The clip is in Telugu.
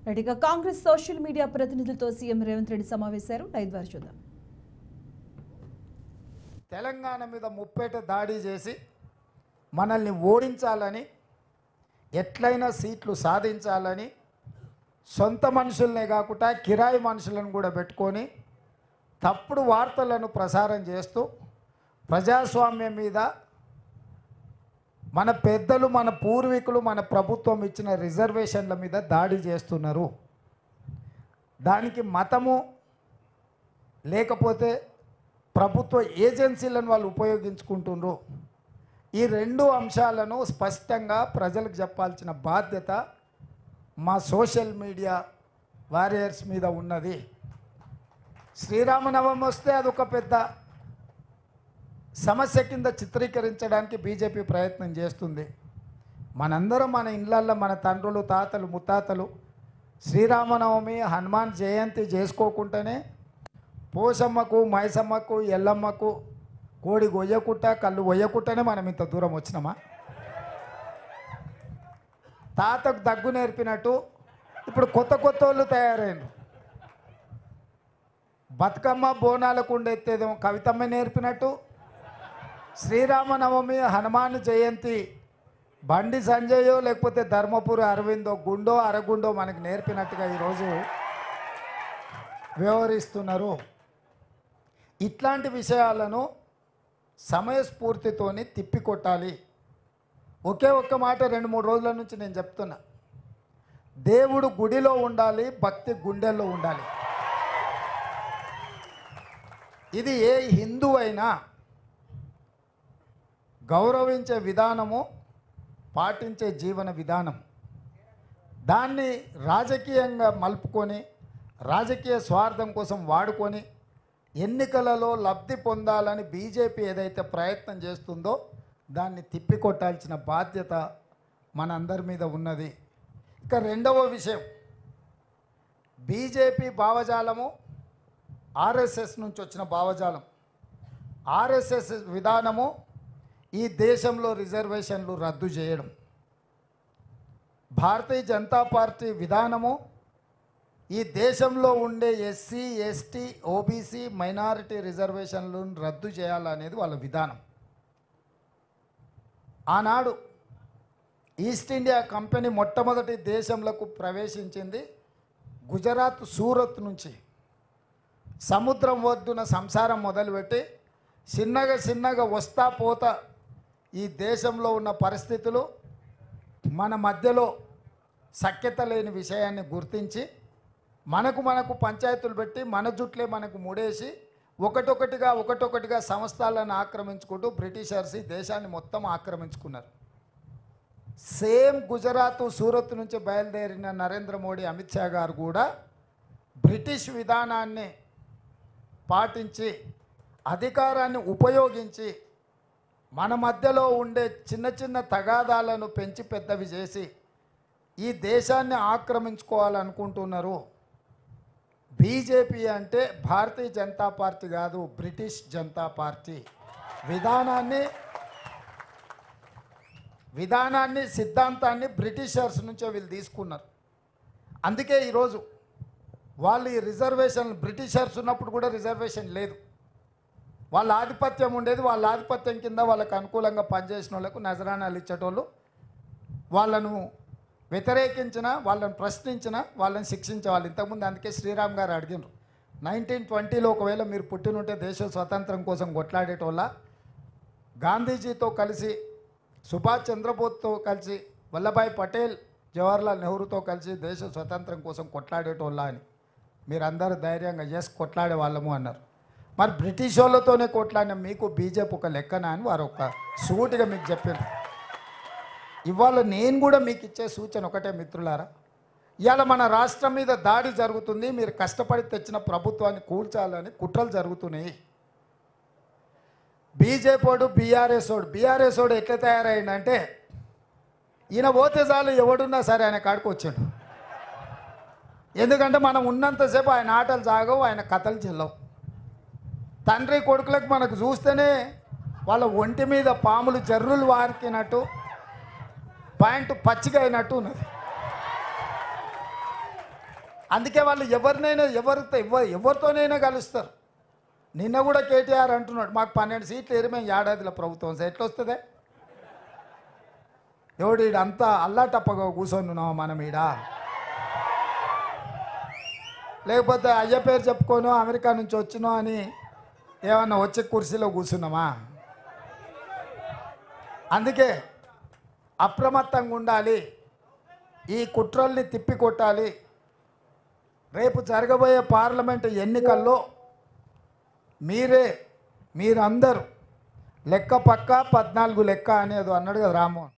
రైట్ ఇక కాంగ్రెస్ సోషల్ మీడియా ప్రతినిధులతో సీఎం రేవంత్ రెడ్డి సమావేశారు లైవ్ ద్వారా చూద్దాం తెలంగాణ మీద ముప్పేట దాడి చేసి మనల్ని ఓడించాలని ఎట్లయినా సీట్లు సాధించాలని సొంత మనుషులనే కాకుండా కిరాయి మనుషులను కూడా పెట్టుకొని తప్పుడు వార్తలను ప్రసారం చేస్తూ ప్రజాస్వామ్యం మీద మన పెద్దలు మన పూర్వీకులు మన ప్రభుత్వం ఇచ్చిన రిజర్వేషన్ల మీద దాడి చేస్తున్నారు దానికి మతము లేకపోతే ప్రభుత్వ ఏజెన్సీలను వాళ్ళు ఉపయోగించుకుంటున్నారు ఈ రెండు అంశాలను స్పష్టంగా ప్రజలకు చెప్పాల్సిన బాధ్యత మా సోషల్ మీడియా వారియర్స్ మీద ఉన్నది శ్రీరామనవమి వస్తే అదొక పెద్ద సమస్య కింద చిత్రీకరించడానికి బీజేపీ ప్రయత్నం చేస్తుంది మనందరం మన ఇళ్ళల్లో మన తండ్రులు తాతలు ముత్తాతలు శ్రీరామనవమి హనుమాన్ జయంతి చేసుకోకుండానే పోసమ్మకు మైసమ్మకు ఎల్లమ్మకు కోడి గొయ్యకుట్ట కళ్ళు ఒయ్యకుట్టనే మనం ఇంత దూరం వచ్చినామా తాతకు దగ్గు నేర్పినట్టు ఇప్పుడు కొత్త కొత్త వాళ్ళు తయారైన బతుకమ్మ బోనాలకు ఉండెత్తేదేమో కవితమ్మ నేర్పినట్టు శ్రీరామనవమి హనుమాన్ జయంతి బండి సంజయో లేకపోతే ధర్మపురి అరవిందో గుండో అరగుండో మనకు నేర్పినట్టుగా ఈరోజు వ్యవహరిస్తున్నారు ఇట్లాంటి విషయాలను సమయస్ఫూర్తితోని తిప్పికొట్టాలి ఒకే ఒక్క మాట రెండు మూడు రోజుల నుంచి నేను చెప్తున్నా దేవుడు గుడిలో ఉండాలి భక్తి గుండెల్లో ఉండాలి ఇది ఏ హిందూ అయినా గౌరవించే విధానము పాటించే జీవన విధానం దాన్ని రాజకీయంగా మలుపుకొని రాజకీయ స్వార్థం కోసం వాడుకొని ఎన్నికలలో లబ్ధి పొందాలని బీజేపీ ఏదైతే ప్రయత్నం చేస్తుందో దాన్ని తిప్పికొట్టాల్సిన బాధ్యత మనందరి మీద ఉన్నది ఇక రెండవ విషయం బీజేపీ భావజాలము ఆర్ఎస్ఎస్ నుంచి వచ్చిన భావజాలం ఆర్ఎస్ఎస్ విధానము ఈ దేశంలో రిజర్వేషన్లు రద్దు చేయడం భారతీయ జనతా పార్టీ విధానము ఈ దేశంలో ఉండే ఎస్సీ ఎస్టీ ఓబీసీ మైనారిటీ రిజర్వేషన్లను రద్దు చేయాలనేది వాళ్ళ విధానం ఆనాడు ఈస్ట్ ఇండియా కంపెనీ మొట్టమొదటి దేశంలోకి ప్రవేశించింది గుజరాత్ సూరత్ నుంచి సముద్రం ఒడ్డున సంసారం మొదలుపెట్టి చిన్నగా చిన్నగా వస్తా పోతా ఈ దేశంలో ఉన్న పరిస్థితులు మన మధ్యలో సఖ్యత లేని విషయాన్ని గుర్తించి మనకు మనకు పంచాయతీలు పెట్టి మన జుట్లే మనకు ముడేసి ఒకటొకటిగా ఒకటొకటిగా సంస్థలను ఆక్రమించుకుంటూ బ్రిటిషర్స్ ఈ దేశాన్ని మొత్తం ఆక్రమించుకున్నారు సేమ్ గుజరాత్ సూరత్ నుంచి బయలుదేరిన నరేంద్ర మోడీ అమిత్ షా గారు కూడా బ్రిటిష్ విధానాన్ని పాటించి అధికారాన్ని ఉపయోగించి మన మధ్యలో ఉండే చిన్న చిన్న తగాదాలను పెంచి పెద్దవి చేసి ఈ దేశాన్ని ఆక్రమించుకోవాలనుకుంటున్నారు బీజేపీ అంటే భారతీయ జనతా పార్టీ కాదు బ్రిటిష్ జనతా పార్టీ విధానాన్ని విధానాన్ని సిద్ధాంతాన్ని బ్రిటిషర్స్ నుంచే వీళ్ళు తీసుకున్నారు అందుకే ఈరోజు వాళ్ళు ఈ రిజర్వేషన్ బ్రిటిషర్స్ ఉన్నప్పుడు కూడా రిజర్వేషన్ లేదు వాళ్ళ ఆధిపత్యం ఉండేది వాళ్ళ ఆధిపత్యం కింద వాళ్ళకు అనుకూలంగా పనిచేసిన వాళ్ళకు నజరానాలు ఇచ్చేటోళ్ళు వాళ్ళను వ్యతిరేకించిన వాళ్ళని ప్రశ్నించిన వాళ్ళని శిక్షించే వాళ్ళు ఇంతకుముందు అందుకే శ్రీరామ్ గారు అడిగినారు నైన్టీన్ ట్వంటీలో ఒకవేళ మీరు పుట్టినుంటే దేశ స్వతంత్రం కోసం కొట్లాడేటోళ్ళ గాంధీజీతో కలిసి సుభాష్ చంద్రబోస్తో కలిసి వల్లభాయ్ పటేల్ జవహర్లాల్ నెహ్రూతో కలిసి దేశ స్వతంత్రం కోసం కొట్లాడేటోళ్ళ అని మీరందరూ ధైర్యంగా ఎస్ కొట్లాడే వాళ్ళము అన్నారు మరి బ్రిటిష్ వాళ్ళతోనే కొట్లాడిన మీకు బీజేపీ ఒక లెక్కన అని వారు ఒక సూటిగా మీకు చెప్పారు ఇవాళ నేను కూడా మీకు ఇచ్చే సూచన ఒకటే మిత్రులారా ఇవాళ మన రాష్ట్రం మీద దాడి జరుగుతుంది మీరు కష్టపడి తెచ్చిన ప్రభుత్వాన్ని కూల్చాలని కుట్రలు జరుగుతున్నాయి బీజేపీడు బీఆర్ఎస్ ఓడు బీఆర్ఎస్ ఓడు ఎట్లా తయారైందంటే ఈయన పోతే చాలు ఎవడున్నా సరే ఆయన కాడికి వచ్చాడు ఎందుకంటే మనం ఉన్నంతసేపు ఆయన ఆటలు సాగవు ఆయన కథలు చెల్లవు తండ్రి కొడుకులకు మనకు చూస్తేనే వాళ్ళ ఒంటి మీద పాములు జర్రులు వారికినట్టు పాయింట్ పచ్చిగా అయినట్టు ఉన్నది అందుకే వాళ్ళు ఎవరినైనా ఎవరితో ఎవ ఎవరితోనైనా కలుస్తారు నిన్న కూడా కేటీఆర్ అంటున్నాడు మాకు పన్నెండు సీట్లు ఏరి మేము ఏడాదిలో ప్రభుత్వం సార్ ఎట్లా వస్తుందే ఎవడు ఈడ అంతా అల్లాటప్పగా కూర్చొని ఉన్నావా మనం ఈడ లేకపోతే అయ్య పేరు చెప్పుకోను అమెరికా నుంచి వచ్చినో అని ఏమన్నా వచ్చే కుర్చీలో కూర్చున్నామా అందుకే అప్రమత్తంగా ఉండాలి ఈ కుట్రల్ని తిప్పికొట్టాలి రేపు జరగబోయే పార్లమెంటు ఎన్నికల్లో మీరే మీరందరూ లెక్క పక్క పద్నాలుగు లెక్క అనేది అన్నాడు కదా రామ్మోహన్